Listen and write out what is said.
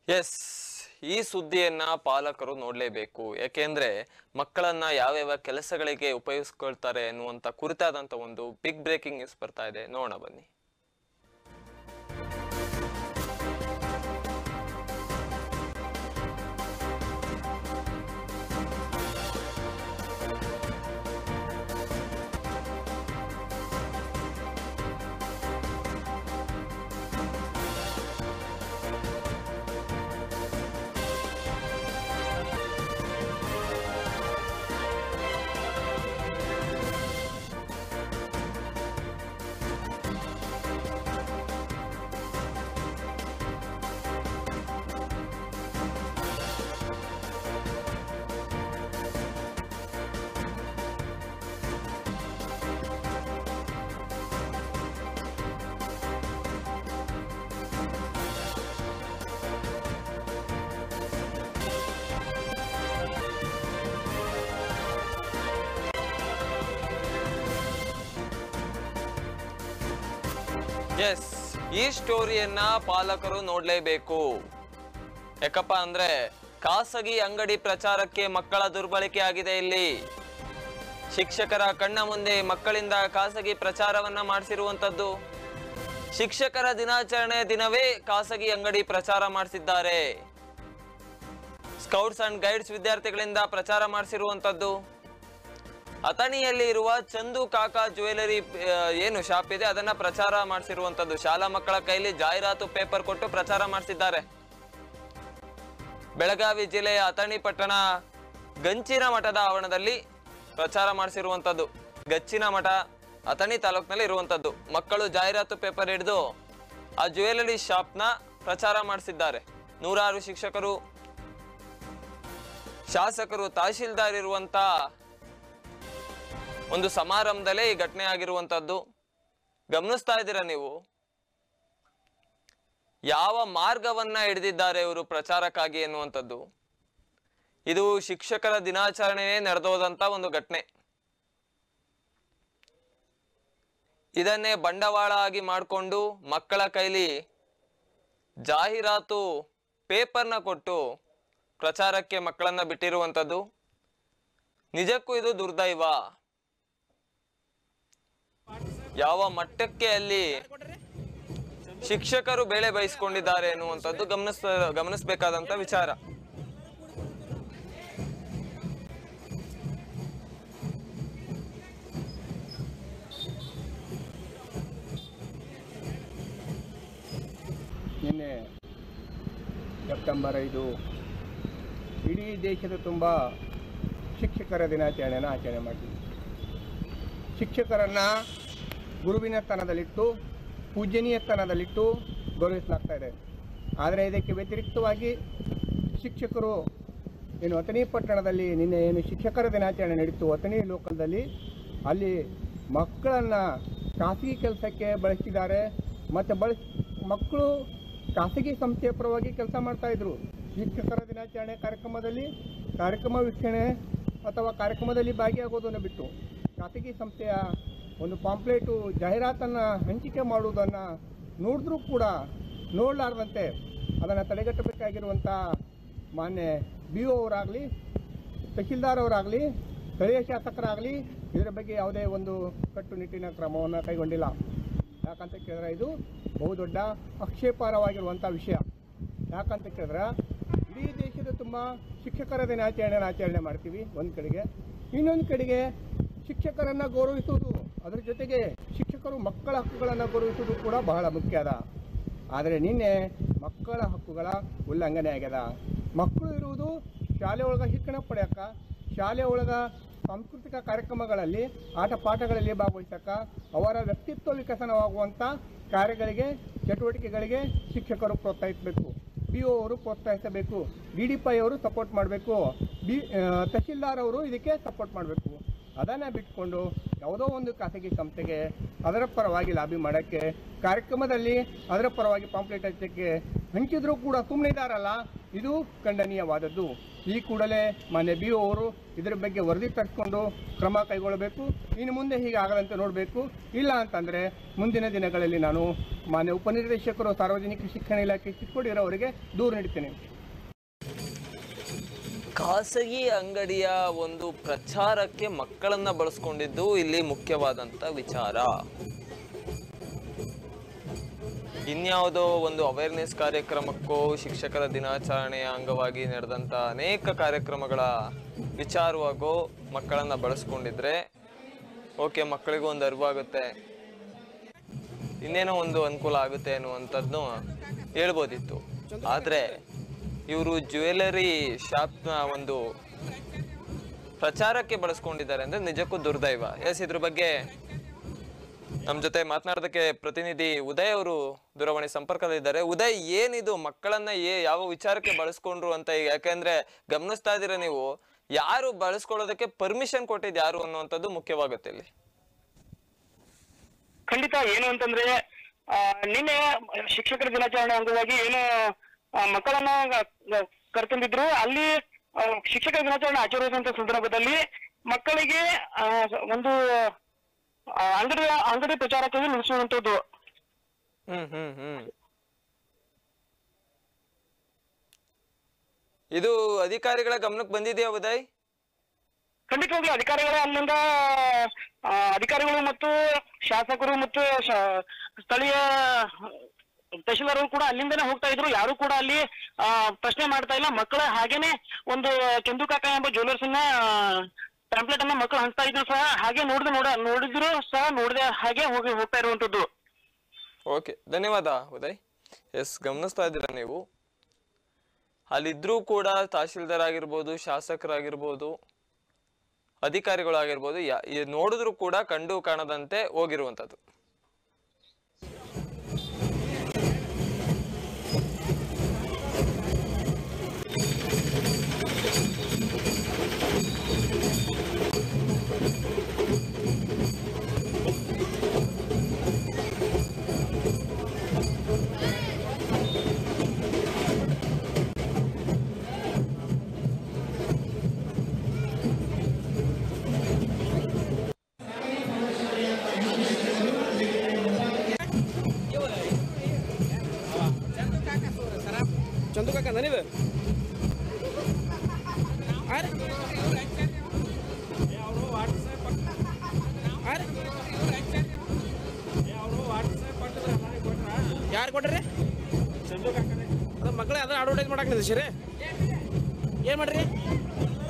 S ಈ ಸುದ್ದಿಯನ್ನ ಪಾಲಕರು ನೋಡಲೇಬೇಕು ಯಾಕೆಂದ್ರೆ ಮಕ್ಕಳನ್ನ ಯಾವ್ಯಾವ ಕೆಲಸಗಳಿಗೆ ಉಪಯೋಗಿಸ್ಕೊಳ್ತಾರೆ ಎನ್ನುವಂತ ಕುರಿತಾದಂತ ಒಂದು ಬಿಗ್ ಬ್ರೇಕಿಂಗ್ ನ್ಯೂಸ್ ಬರ್ತಾ ಇದೆ ನೋಡೋಣ ಬನ್ನಿ ಎಸ್ ಈ ಸ್ಟೋರಿಯನ್ನ ಪಾಲಕರು ನೋಡ್ಲೇಬೇಕು ಯಾಕಪ್ಪ ಅಂದ್ರೆ ಖಾಸಗಿ ಅಂಗಡಿ ಪ್ರಚಾರಕ್ಕೆ ಮಕ್ಕಳ ದುರ್ಬಳಕೆ ಆಗಿದೆ ಇಲ್ಲಿ ಶಿಕ್ಷಕರ ಕಣ್ಣ ಮುಂದೆ ಮಕ್ಕಳಿಂದ ಖಾಸಗಿ ಪ್ರಚಾರವನ್ನ ಮಾಡಿಸಿರುವಂತದ್ದು ಶಿಕ್ಷಕರ ದಿನಾಚರಣೆ ದಿನವೇ ಖಾಸಗಿ ಅಂಗಡಿ ಪ್ರಚಾರ ಮಾಡಿಸಿದ್ದಾರೆ ಸ್ಕೌಟ್ಸ್ ಅಂಡ್ ಗೈಡ್ಸ್ ವಿದ್ಯಾರ್ಥಿಗಳಿಂದ ಪ್ರಚಾರ ಮಾಡಿಸಿರುವಂತದ್ದು ಅಥಣಿಯಲ್ಲಿ ಇರುವ ಚಂದು ಕಾಕಾ ಜ್ಯುವೆಲರಿ ಆ, ಏನು ಶಾಪ್ ಇದೆ ಅದನ್ನ ಪ್ರಚಾರ ಮಾಡಿಸಿರುವಂತದ್ದು ಶಾಲಾ ಮಕ್ಕಳ ಕೈಲಿ ಜಾಹೀರಾತು ಪೇಪರ್ ಕೊಟ್ಟು ಪ್ರಚಾರ ಮಾಡಿಸಿದ್ದಾರೆ ಬೆಳಗಾವಿ ಜಿಲ್ಲೆಯ ಅಥಣಿ ಪಟ್ಟಣ ಗಂಚಿನ ಮಠದ ಆವರಣದಲ್ಲಿ ಪ್ರಚಾರ ಮಾಡಿಸಿರುವಂತದ್ದು ಗಚ್ಚಿನ ಮಠ ಅಥಣಿ ತಾಲೂಕಿನಲ್ಲಿ ಇರುವಂತದ್ದು ಮಕ್ಕಳು ಜಾಹೀರಾತು ಪೇಪರ್ ಹಿಡಿದು ಆ ಜ್ಯುವೆಲರಿ ಶಾಪ್ನ ಪ್ರಚಾರ ಮಾಡಿಸಿದ್ದಾರೆ ನೂರಾರು ಶಿಕ್ಷಕರು ಶಾಸಕರು ತಹಶೀಲ್ದಾರ್ ಇರುವಂತ ಒಂದು ಸಮಾರಂಭದಲ್ಲೇ ಈ ಘಟನೆ ಆಗಿರುವಂತದ್ದು ಗಮನಿಸ್ತಾ ಇದ್ದೀರಾ ನೀವು ಯಾವ ಮಾರ್ಗವನ್ನ ಹಿಡಿದಿದ್ದಾರೆ ಇವರು ಪ್ರಚಾರಕ್ಕಾಗಿ ಎನ್ನುವಂಥದ್ದು ಇದು ಶಿಕ್ಷಕರ ದಿನಾಚರಣೆಯೇ ನಡೆದೋದಂತ ಒಂದು ಘಟನೆ ಇದನ್ನೇ ಬಂಡವಾಳ ಆಗಿ ಮಾಡಿಕೊಂಡು ಮಕ್ಕಳ ಕೈಲಿ ಜಾಹೀರಾತು ಪೇಪರ್ನ ಕೊಟ್ಟು ಪ್ರಚಾರಕ್ಕೆ ಮಕ್ಕಳನ್ನ ಬಿಟ್ಟಿರುವಂಥದ್ದು ನಿಜಕ್ಕೂ ಇದು ದುರ್ದೈವ ಯಾವ ಮಟ್ಟಕ್ಕೆ ಅಲ್ಲಿ ಶಿಕ್ಷಕರು ಬೇಳೆ ಬಯಸ್ಕೊಂಡಿದ್ದಾರೆ ಎನ್ನುವಂಥದ್ದು ಗಮನಿಸ್ ಗಮನಿಸಬೇಕಾದಂತ ವಿಚಾರ ನಿನ್ನೆ ಸೆಪ್ಟೆಂಬರ್ ಐದು ಇಡೀ ದೇಶದ ತುಂಬ ಶಿಕ್ಷಕರ ದಿನಾಚರಣೆಯನ್ನು ಆಚರಣೆ ಮಾಡ್ತೀವಿ ಶಿಕ್ಷಕರನ್ನು ಗುರುವಿನ ಸ್ಥಾನದಲ್ಲಿಟ್ಟು ಪೂಜನೀಯ ಸ್ಥಾನದಲ್ಲಿಟ್ಟು ಗೌರವಿಸಲಾಗ್ತಾ ಇದೆ ಆದರೆ ಇದಕ್ಕೆ ವ್ಯತಿರಿಕ್ತವಾಗಿ ಶಿಕ್ಷಕರು ಏನು ಅಥಣಿ ಪಟ್ಟಣದಲ್ಲಿ ನಿನ್ನೆ ಏನು ಶಿಕ್ಷಕರ ದಿನಾಚರಣೆ ನಡೀತು ಅಥಣಿ ಲೋಕಲ್ದಲ್ಲಿ ಅಲ್ಲಿ ಮಕ್ಕಳನ್ನು ಖಾಸಗಿ ಕೆಲಸಕ್ಕೆ ಬಳಸಿದ್ದಾರೆ ಮತ್ತು ಬಳಸಿ ಮಕ್ಕಳು ಖಾಸಗಿ ಸಂಸ್ಥೆಯ ಪರವಾಗಿ ಕೆಲಸ ಮಾಡ್ತಾ ಇದ್ರು ಶಿಕ್ಷಕರ ದಿನಾಚರಣೆ ಕಾರ್ಯಕ್ರಮದಲ್ಲಿ ಕಾರ್ಯಕ್ರಮ ವೀಕ್ಷಣೆ ಅಥವಾ ಕಾರ್ಯಕ್ರಮದಲ್ಲಿ ಭಾಗಿಯಾಗೋದನ್ನು ಬಿಟ್ಟು ಖಾಸಗಿ ಸಂಸ್ಥೆಯ ಒಂದು ಪಾಂಪ್ಲೇಟು ಜಾಹೀರಾತನ್ನು ಹಂಚಿಕೆ ಮಾಡುವುದನ್ನು ನೋಡಿದ್ರೂ ಕೂಡ ನೋಡಲಾರ್ದಂತೆ ಅದನ್ನು ತಡೆಗಟ್ಟಬೇಕಾಗಿರುವಂಥ ಮಾನ್ಯ ಬಿ ಒ ಅವರಾಗಲಿ ತಹಶೀಲ್ದಾರ್ ಅವರಾಗಲಿ ಸ್ಥಳೀಯ ಶಾಸಕರಾಗಲಿ ಇದರ ಬಗ್ಗೆ ಯಾವುದೇ ಒಂದು ಕಟ್ಟುನಿಟ್ಟಿನ ಕ್ರಮವನ್ನು ಕೈಗೊಂಡಿಲ್ಲ ಯಾಕಂತ ಕೇಳಿದ್ರೆ ಇದು ಬಹುದೊಡ್ಡ ಆಕ್ಷೇಪಾರ್ಹವಾಗಿರುವಂಥ ವಿಷಯ ಯಾಕಂತ ಕೇಳಿದ್ರೆ ಇಡೀ ದೇಶದ ತುಂಬ ಶಿಕ್ಷಕರ ದಿನಾಚರಣೆಯನ್ನು ಆಚರಣೆ ಮಾಡ್ತೀವಿ ಒಂದು ಕಡೆಗೆ ಇನ್ನೊಂದು ಕಡೆಗೆ ಶಿಕ್ಷಕರನ್ನು ಗೌರವಿಸುವುದು ಅದರ ಜೊತೆಗೆ ಶಿಕ್ಷಕರು ಮಕ್ಕಳ ಹಕ್ಕುಗಳನ್ನು ಗೌರವಿಸುವುದು ಕೂಡ ಬಹಳ ಮುಖ್ಯ ಅದ ಆದರೆ ನಿನ್ನೆ ಮಕ್ಕಳ ಹಕ್ಕುಗಳ ಉಲ್ಲಂಘನೆ ಆಗ್ಯದ ಮಕ್ಕಳು ಇರುವುದು ಶಾಲೆ ಒಳಗೆ ಶಿಕ್ಷಣ ಪಡೆಯಕ್ಕ ಶಾಲೆ ಒಳಗ ಸಾಂಸ್ಕೃತಿಕ ಕಾರ್ಯಕ್ರಮಗಳಲ್ಲಿ ಆಟ ಪಾಠಗಳಲ್ಲಿ ಭಾಗವಹಿಸಕ್ಕ ಅವರ ವ್ಯಕ್ತಿತ್ವ ವಿಕಸನವಾಗುವಂಥ ಕಾರ್ಯಗಳಿಗೆ ಚಟುವಟಿಕೆಗಳಿಗೆ ಶಿಕ್ಷಕರು ಪ್ರೋತ್ಸಾಹಿಸಬೇಕು ಬಿ ಒ ಅವರು ಪ್ರೋತ್ಸಾಹಿಸಬೇಕು ಡಿ ಡಿ ಪೈ ಅವರು ಸಪೋರ್ಟ್ ಮಾಡಬೇಕು ಬಿ ತಹಶೀಲ್ದಾರ್ ಅವರು ಇದಕ್ಕೆ ಸಪೋರ್ಟ್ ಮಾಡಬೇಕು ಅದನ್ನು ಬಿಟ್ಕೊಂಡು ಯಾವುದೋ ಒಂದು ಖಾಸಗಿ ಸಂಸ್ಥೆಗೆ ಅದರ ಪರವಾಗಿ ಲಾಬಿ ಮಾಡೋಕ್ಕೆ ಕಾರ್ಯಕ್ರಮದಲ್ಲಿ ಅದರ ಪರವಾಗಿ ಪಾಂಪ್ಲೆಟ್ ಹಚ್ಚಕ್ಕೆ ಹಂಚಿದ್ರೂ ಕೂಡ ಸುಮ್ಮನೆ ಇದ್ದಾರಲ್ಲ ಇದು ಖಂಡನೀಯವಾದದ್ದು ಈ ಕೂಡಲೇ ಮಾನ್ಯ ಬಿ ಅವರು ಇದರ ಬಗ್ಗೆ ವರದಿ ತರಿಸ್ಕೊಂಡು ಕ್ರಮ ಕೈಗೊಳ್ಳಬೇಕು ಇನ್ನು ಮುಂದೆ ಹೀಗೆ ಆಗದಂತೆ ನೋಡಬೇಕು ಇಲ್ಲ ಅಂತಂದರೆ ಮುಂದಿನ ದಿನಗಳಲ್ಲಿ ನಾನು ಮಾನ್ಯ ಉಪನಿರ್ದೇಶಕರು ಸಾರ್ವಜನಿಕ ಶಿಕ್ಷಣ ಇಲಾಖೆ ಚಿಕ್ಕೋಡಿರೋವರಿಗೆ ದೂರು ನೀಡ್ತೇನೆ ಖಾಸಗಿ ಅಂಗಡಿಯ ಒಂದು ಪ್ರಚಾರಕ್ಕೆ ಮಕ್ಕಳನ್ನ ಬಳಸ್ಕೊಂಡಿದ್ದು ಇಲ್ಲಿ ಮುಖ್ಯವಾದಂತ ವಿಚಾರ ಇನ್ಯಾವುದೋ ಒಂದು ಅವೇರ್ನೆಸ್ ಕಾರ್ಯಕ್ರಮಕ್ಕೋ ಶಿಕ್ಷಕರ ದಿನಾಚರಣೆಯ ಅಂಗವಾಗಿ ನಡೆದಂತ ಅನೇಕ ಕಾರ್ಯಕ್ರಮಗಳ ವಿಚಾರವಾಗೋ ಮಕ್ಕಳನ್ನ ಬಳಸ್ಕೊಂಡಿದ್ರೆ ಓಕೆ ಮಕ್ಕಳಿಗೂ ಒಂದು ಅರಿವಾಗುತ್ತೆ ಇನ್ನೇನೋ ಒಂದು ಅನುಕೂಲ ಆಗುತ್ತೆ ಅನ್ನುವಂಥದ್ನು ಹೇಳ್ಬೋದಿತ್ತು ಆದ್ರೆ ಇವರು ಜ್ಯುವೆಲರಿ ಶಾಪ್ನ ಒಂದು ಪ್ರಚಾರಕ್ಕೆ ಬಳಸ್ಕೊಂಡಿದ್ದಾರೆ ಅಂದ್ರೆ ನಿಜಕ್ಕೂ ದುರ್ದೈವ ಎಸ್ ಇದ್ರ ಬಗ್ಗೆ ನಮ್ಮ ಜೊತೆ ಮಾತನಾಡೋದಕ್ಕೆ ಪ್ರತಿನಿಧಿ ಉದಯ್ ಅವರು ದೂರವಾಣಿ ಸಂಪರ್ಕದಲ್ಲಿದ್ದಾರೆ ಉದಯ್ ಏನಿದು ಮಕ್ಕಳನ್ನ ಏ ಯಾವ ವಿಚಾರಕ್ಕೆ ಬಳಸ್ಕೊಂಡ್ರು ಅಂತ ಈಗ ಯಾಕಂದ್ರೆ ಗಮನಿಸ್ತಾ ಇದ್ದೀರಾ ನೀವು ಯಾರು ಬಳಸ್ಕೊಳ್ಳೋದಕ್ಕೆ ಪರ್ಮಿಷನ್ ಕೊಟ್ಟಿದ್ದು ಯಾರು ಅನ್ನುವಂಥದ್ದು ಮುಖ್ಯವಾಗುತ್ತೆ ಇಲ್ಲಿ ಖಂಡಿತ ಏನು ಅಂತಂದ್ರೆ ಆ, ನಿನ್ನೆ ಶಿಕ್ಷಕರ ದಿನಾಚರಣೆ ಅಂಗವಾಗಿ ಏನು ಆ, ಮಕ್ಕಳನ್ನ ಗ- ಕರೆತಂದಿದ್ರು ಅಲ್ಲಿ ಆ, ಶಿಕ್ಷಕರ ದಿನಾಚರಣೆ ಆಚರಿಸುವಂತ ಸಂದರ್ಭದಲ್ಲಿ ಮಕ್ಕಳಿಗೆ ಆ, ಒಂದು ಆ, ಅಂಗಡಿ ಅಂಗಡಿ ಪ್ರಚಾರಕ್ಕೆ ನಿಲ್ಲಿಸುವಂತದ್ದು ಹ್ಮ್ ಹ್ಮ್ ಹ್ಮ್ ಇದು ಅಧಿಕಾರಿಗಳ ಗಮನಕ್ಕೆ ಬಂದಿದೆಯಾ ಉದಯ್ ಖಂಡಿತವಾಗ್ಲೂ ಅಧಿಕಾರಿಗಳ ಅಲ್ಲಿಂದ ಆ, ಅಧಿಕಾರಿಗಳು ಮತ್ತು ಶಾಸಕರು ಮತ್ತು ಶ- ಸ್ಥಳೀಯ ತಹಶೀಲ್ದಾರರು ಕೂಡ ಅಲ್ಲಿಂದನೇ ಹೋಗ್ತಾ ಇದ್ರು ಯಾರು ಕೂಡ ಅಲ್ಲಿ ಆ, ಪ್ರಶ್ನೆ ಮಾಡ್ತಾ ಇಲ್ಲ ಮಕ್ಕಳ ಹಾಗೇನೆ ಒಂದು ಚಂದು ಕಾಕ ಎಂಬ ಜ್ಯುವೆಲರ್ಸ್ ನ ಟ್ಯಾಂಪ್ಲೆಟ್ ಅನ್ನ ಮಕ್ಕಳು ಹಂಚ್ತಾ ಇದ್ರು ಸಹ ಹಾಗೆ ನೋಡಿದ ನೋಡ ನೋಡಿದ್ರು ಸಹ ನೋಡಿದ ಹಾಗೆ ಹೋಗಿ ಹೋಗ್ತಾ ಇರುವಂತದ್ದು ಓಕೆ ಧನ್ಯವಾದ ಉದಯ್ ಎಸ್ ಗಮನಿಸ್ತಾ ಇದ್ದೀರಾ ನೀವು ಅಲ್ಲಿದ್ರೂ ಕೂಡ ತಹಶೀಲ್ದಾರ್ ಆಗಿರ್ಬೋದು ಶಾಸಕರಾಗಿರ್ಬೋದು ಅಧಿಕಾರಿಗಳಾಗಿರ್ಬೋದು ಯಾ ಈ ನೋಡಿದ್ರು ಕೂಡ ಕಂಡು ಕಾಣದಂತೆ ಹೋಗಿರುವಂಥದ್ದು ಚಂದು ಕಾಕ ನನಗೆ ಯಾರು ಕೊಟ್ರಿ ಚಂದು ಕಾಕ ಮಕ್ಕಳೇ ಅದ್ರ ಅಡ್ವರ್ಟೈಸ್ ಮಾಡಕ್ ನಿಂದಿಸಿರಿ ಏನ್ ಮಾಡ್ರಿ